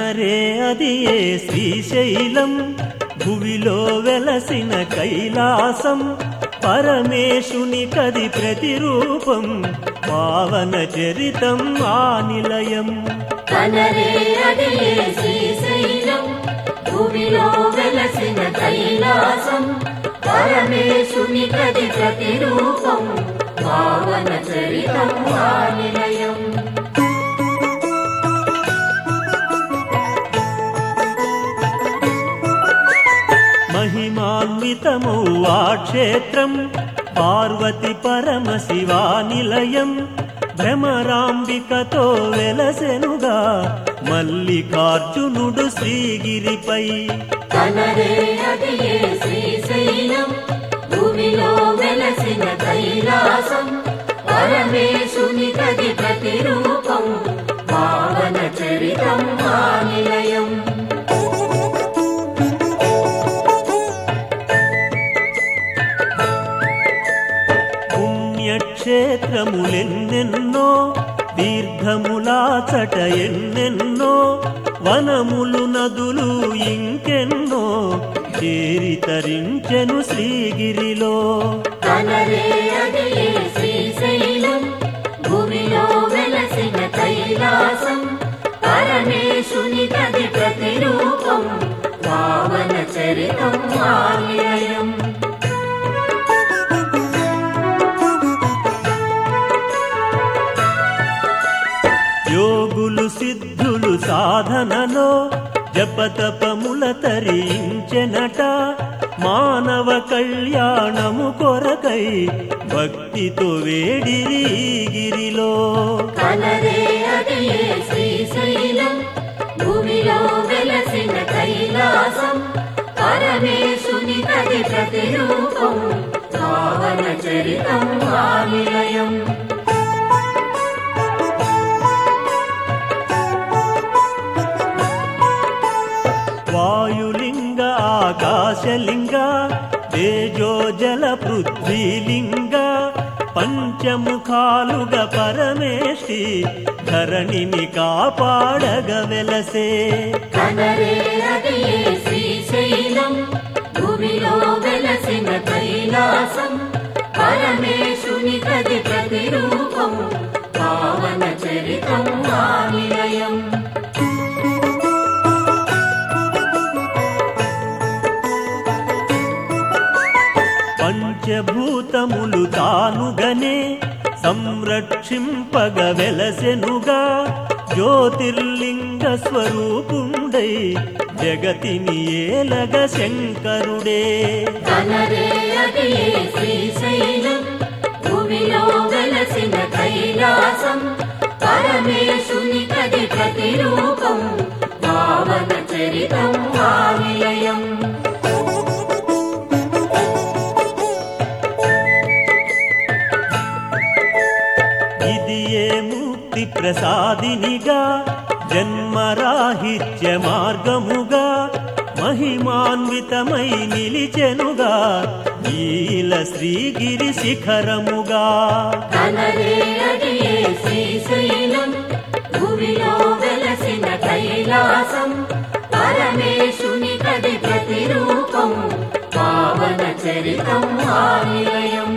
కనరే అది ఏ శ్రీశైలం భువిలో వెలసిన కైలాసం పరమేశుని కది ప్రతిరూపం పావన చరితం ఆ నిలయం కనరే అది ఏ శ్రీశైలం భూమిలో వెలసిన కైలాసం పరమేశుని కది ప్రతిరూపం పావన చరితం ఆ నిలయం మహిమాన్వితము ఆ క్షేత్రం పార్వతి పరమశివా నిలయం భ్రమరాంబికతో వెలసెనుగా మల్లికార్జునుడు శ్రీగిరిపై కనరే అది ఏ శ్రీశైలం భూమిలో వెలసిన కైలాసం పరమేశుని కది ప్రతిరూపం పావన చరితం ఆ నిలయం పుణ్యక్షేత్రములెన్నెన్నో తీర్థములాచట ఎన్నెన్నో వనములు నదులు ఇంకెన్నో చేరి తరించెను శ్రీగిరిలో కనరే అది ఏ శ్రీశైలం భూమిలో వెలసిన కైలాసం పరమేశుని కది ప్రతిరూపం పావన చరితం ఆ నిలయం యోగులు సిద్ధులు సాధనలో జపతపముల తరించెనట మానవ కళ్యాణము కొరకై భక్తితో వేడిరి ఈ గిరిలో కనరే అది ఏ శ్రీశైలం భూమిలో వెలసిన కైలాసం పరమేశుని కది ప్రతిరూపం పావన చరితం ఆ నిలయం వాయులింగ ఆకాశలింగ తేజో జల పృథ్వీలింగ పంచముఖాలుగా పరమేష్టి ధరణిని కాపాడగ వెలసే కనరే అది ఏ శ్రీశైలం భూమిలో వెలసిన కైలాసం పరమేశుని కది ప్రతిరూపం పావన చరితం ఆ నిలయం పంచభూతములు తానుగనే సంరక్షింపగ వెలసెనుగా జ్యోతిర్లింగ స్వరూపుండై జగతిని ఏలగ శంకరుడే కనరే అది ఏ శ్రీశైలం భూమిలో వెలసిన కైలాసం పరమేశుని కది ప్రతిరూపం పావన చరితం ఆ నిలయం ఇది ఏ ముక్తి ప్రసాదినిగా జన్మరాహిత్య మార్గముగా మహిమాన్వితమై నిలిచెనుగా ఈల శ్రీగిరి శిఖరముగా కనరే అది ఏ శ్రీశైలం భూమిలో వెలసిన కైలాసం పరమేశుని కది ప్రతిరూపం పావన చరితం ఆ నిలయం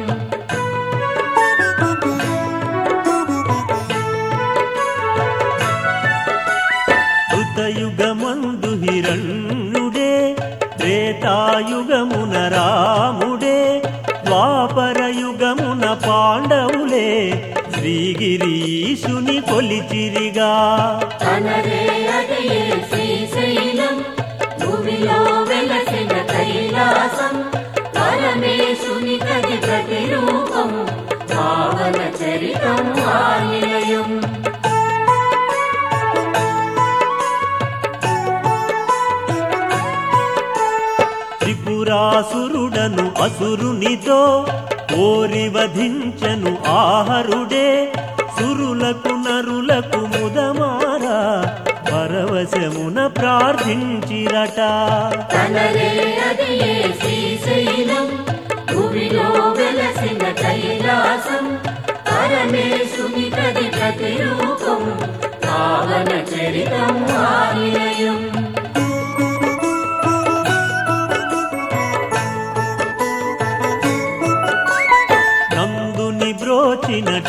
కృతయుగమందు హిరణ్యుడే త్రేతాయుగమున రాముడే ద్వాపరయుగమున పాండవులే శ్రీగిరీశుని కొలిచిరిగా కనరే అది ఏ శ్రీశైలం భూమిలో వెలసిన కైలాసం పరమేశుని కది ప్రతిరూపం పావన చరితం ఆ నిలయం త్రిపురాసురుడను అసురునితో ఓరి వధించను ఆహరుడే సురులకు నరులకు ముదమారా పరవశమున ప్రార్థించిరట కనరే అది ఏ శ్రీశైలం భూమిలో వెలసిన కైలాసం పరమేశుని కది ప్రతిరూపం పావన చరితం ఆ నిలయం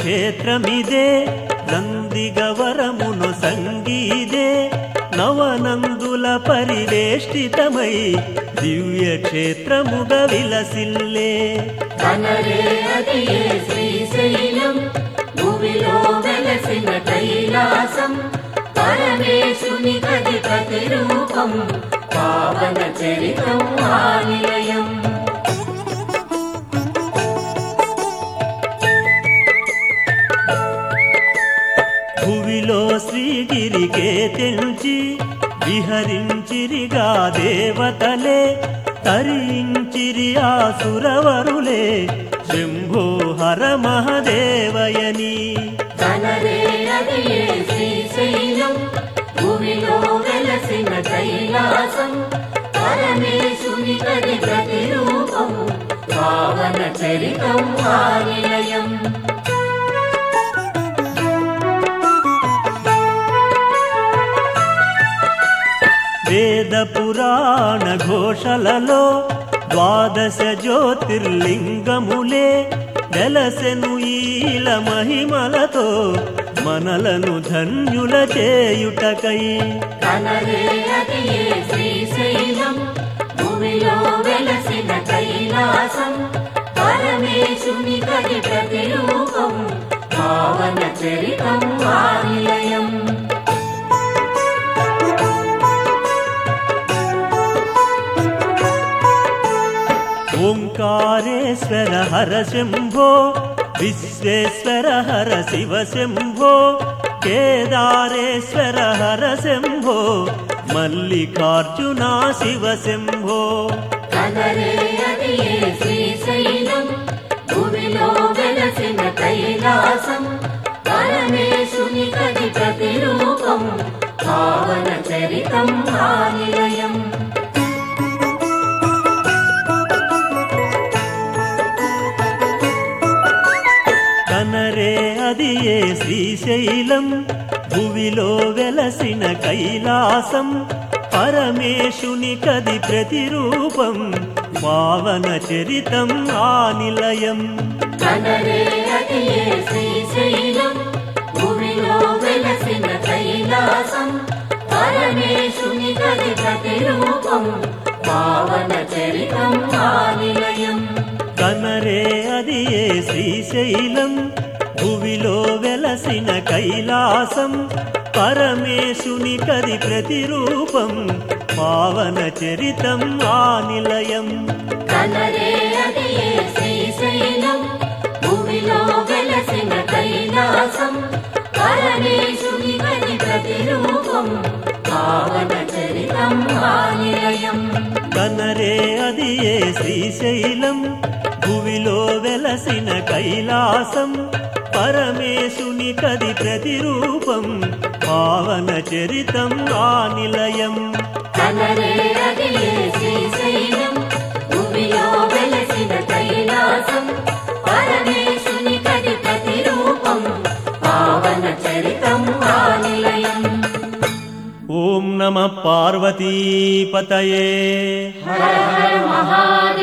క్షేత్రమిదే నందిగవరమును సంగీదే నవనందుల పరివేష్టితమై దివ్య క్షేత్రముగ విలసిల్లే కనరే అది ఏ శ్రీశైలం భూమిలో వెలసిన కైలాసం పరమేశుని గది ప్రతిరూపం పావన చరితం ఆనిలయం భువిలో శ్రీగిరికే తెంచి విహరించిరిగా దేవతలే తరించిరి ఆ సురవరులే శంభో హర మహదేవయని కనరే అది ఏ శ్రీశైలం భూమిలో వెలసిన కైలాసం పరమేశుని గది ప్రతిరూపం పావన చరితం ఆనిలయం వేద పురాణ ఘోషలలో ద్వాదశ జ్యోతిర్లింగములే వెలసెను ఈల మహిమలతో మనలను ధన్యుల చేయుటకై కనరే అది ఏ శ్రీశైలం భూమిలో వెలసిన కైలాసం పరమేశుని గది ప్రతిరూపం పావన చరితం ఆనిలయం ఓంకారేశ్వర హర శంభో విశ్వేశ్వర హర శివ శంభో కేదారేశ్వర హర శంభో మల్లికార్జున శివ శంభో కనరే అది ఏ శ్రీశైలం భూమిలో వెలసిన కైలాసం పరమేశుని గది ప్రతిరూపం పావన చరితం ఆనిలయం కనరే అది ఏ శ్రీశైలం భువిలో వెలసిన కైలాసం పరమేశుని కది ప్రతిరూపం పావన చరితం ఆ నిలయం కనరే అది ఏ శ్రీశైలం భూమిలో వెలసిన కైలాసం పరమేశుని గది ప్రతిరూపం పావన చరితం ఆనిలయం కనరే అది ఏ శ్రీశైలం భువిలో వెలసిన కైలాసం పరమేశుని కది ప్రతిరూపం పావన చరితం ఆ నిలయం కనరే అది ఏ శ్రీశైలం భూమిలో వెలసిన కైలాసం పరమేశుని గది ప్రతిరూపం పావన చరితం ఆనిలయం కనరే అది ఏ శ్రీశైలం భువిలో వెలసిన కైలాసం పరమేశుని కది ప్రతిరూపం పావన చరితం ఆ నిలయం కనరే అది ఏ శ్రీశైలం భూమిలో వెలసిన కైలాసం పరమేశుని కది ప్రతిరూపం పావన చరితం ఆనిలయం ఓం నమ పార్వతీపతయే హర హర మహాదేవ